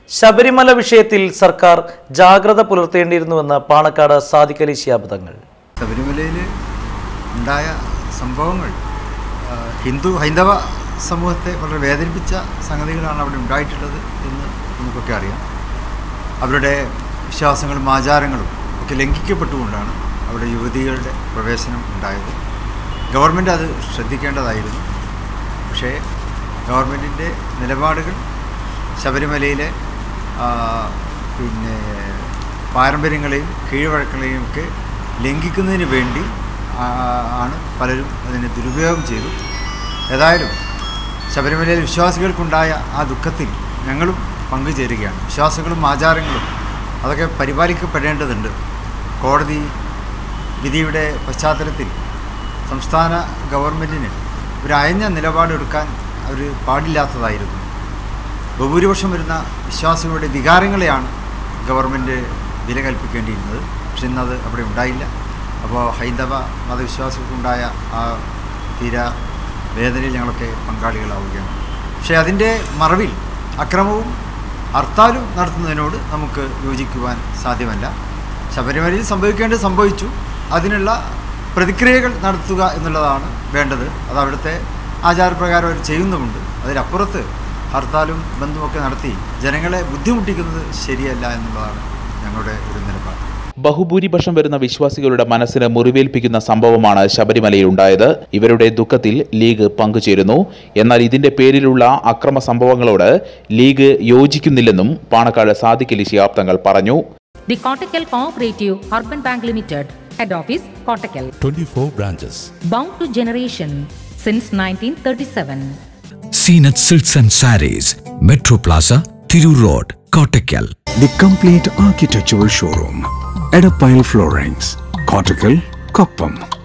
ശബരിമല വിഷയത്തിൽ സർക്കാർ ജാഗ്രത പുലർത്തേണ്ടിയിരുന്നുവെന്ന് പാണക്കാട് സാദിഖ് അലി ശിഹാബ് തങ്ങൾ ശബരിമലയിൽ ഉണ്ടായ സംഭവങ്ങൾ ആ, ഹിന്ദു ഹൈന്ദവ സമൂഹത്തെ വളരെ വേദനിപ്പിച്ച സംഗതികളാണ് അവിടെ ഉണ്ടായിട്ടുള്ളത് എന്ന് നമുക്കൊക്കെ അറിയാം അവരുടെ വിശ്വാസങ്ങളും ആചാരങ്ങളും ഒക്കെ ലംഘിക്കപ്പെട്ടുകൊണ്ടാണ് അവിടെ യുവതികളുടെ പ്രവേശനം ഉണ്ടായത് ഗവൺമെൻറ് അത് ശ്രദ്ധിക്കേണ്ടതായിരുന്നു പക്ഷേ ഗവൺമെൻറ്റിൻ്റെ നിലപാടുകൾ ശബരിമലയിലെ ആ, പിന്നെ പാരമ്പര്യങ്ങളെയും കീഴ്വഴക്കങ്ങളെയും ഒക്കെ ലംഘിക്കുന്നതിന് വേണ്ടി ആ, ആണ് പലരും അതിനെ ദുരുപയോഗം ചെയ്തു ഏതായാലും ശബരിമലയിൽ വിശ്വാസികൾക്കുണ്ടായ ആ ദുഃഖത്തിൽ ഞങ്ങളും പങ്കുചേരുകയാണ് വിശ്വാസങ്ങളും ആചാരങ്ങളും അതൊക്കെ പരിപാലിക്കപ്പെടേണ്ടതുണ്ട് കോടതി വിധിയുടെ പശ്ചാത്തലത്തിൽ സംസ്ഥാന ഗവൺമെൻറ്റിന് ഒരു അയഞ്ഞ നിലപാടെടുക്കാൻ അവർ പാടില്ലാത്തതായിരുന്നു ബഹുഭൂരിപക്ഷം വരുന്ന വിശ്വാസികളുടെ വികാരങ്ങളെയാണ് ഗവൺമെൻറ് വില കൽപ്പിക്കേണ്ടിയിരുന്നത് പക്ഷെ ഇന്നത് അവിടെ ഉണ്ടായില്ല അപ്പോൾ ഹൈന്ദവ മതവിശ്വാസികൾക്കുണ്ടായ ആ തീരാ വേദനയിൽ ഞങ്ങളൊക്കെ പങ്കാളികളാവുകയാണ് പക്ഷേ അതിൻ്റെ മറവിൽ അക്രമവും ഹർത്താലും നടത്തുന്നതിനോട് നമുക്ക് യോജിക്കുവാൻ സാധ്യമല്ല ശബരിമലയിൽ സംഭവിക്കേണ്ടത് സംഭവിച്ചു അതിനുള്ള പ്രതിക്രിയകൾ നടത്തുക എന്നുള്ളതാണ് വേണ്ടത് അത് അവിടുത്തെ ആചാരപ്രകാരം അവർ ചെയ്യുന്നുമുണ്ട് അതിലപ്പുറത്ത് ഹർത്താലും ബന്ധുമൊക്കെ നടത്തി ജനങ്ങളെ ബുദ്ധിമുട്ടിക്കുന്നത് ശരിയല്ല എന്നുള്ളതാണ് ഞങ്ങളുടെ ഒരു നിലപാട് ബഹുഭൂരിപക്ഷം വരുന്ന വിശ്വാസികളുടെ മനസ്സിന് മുറിവേൽപ്പിക്കുന്ന സംഭവമാണ് ശബരിമലയിൽ ഉണ്ടായത് ഇവരുടെ ദുഃഖത്തിൽ ലീഗ് പങ്കുചേരുന്നു എന്നാൽ ഇതിന്റെ പേരിലുള്ള അക്രമ സംഭവങ്ങളോട് ലീഗ് യോജിക്കുന്നില്ലെന്നും പാണക്കാട് സാദിഖ് അലി ശിഹാബ് തങ്ങൾ പറഞ്ഞു The Kottakkal Cooperative Urban Bank Limited, Head Office, Kottakkal. 24 branches. Bound to generation since 1937. Seenat Silks and Saris, Metro Plaza, Thiru Road, Kottakkal. The complete architectural showroom. Edapile Floorings. Cortical, Koppam.